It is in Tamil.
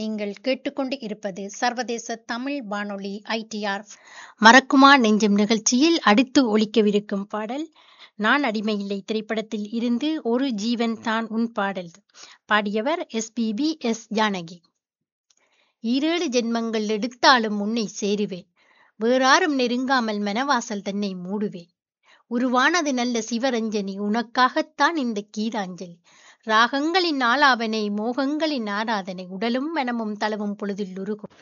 நீங்கள் கேட்டுக்கொண்டு இருப்பது சர்வதேச தமிழ் வானொலி ஐடிஆர் மறக்குமா நெஞ்சம் நிகழ்ச்சியில் அடுத்து ஒலிக்கவிருக்கும் பாடல் நான் அடிமையில்லை திரைப்படத்தில் இருந்து ஒரு ஜீவன் தான் உன் பாடல் பாடியவர் எஸ்பிபி எஸ் ஜானகி ஈரேழு ஜென்மங்கள் எடுத்தாலும் உன்னை சேருவேன் வேறாரும் நெருங்காமல் மனவாசல் தன்னை மூடுவேன் உருவானது நல்ல சிவரஞ்சனி உனக்காகத்தான் இந்த கீதாஞ்சலி ராகங்களின் ஆலாபனை மோகங்களின் ஆராதனை உடலும் மனமும் தளவும் பொழுதில் உருகும்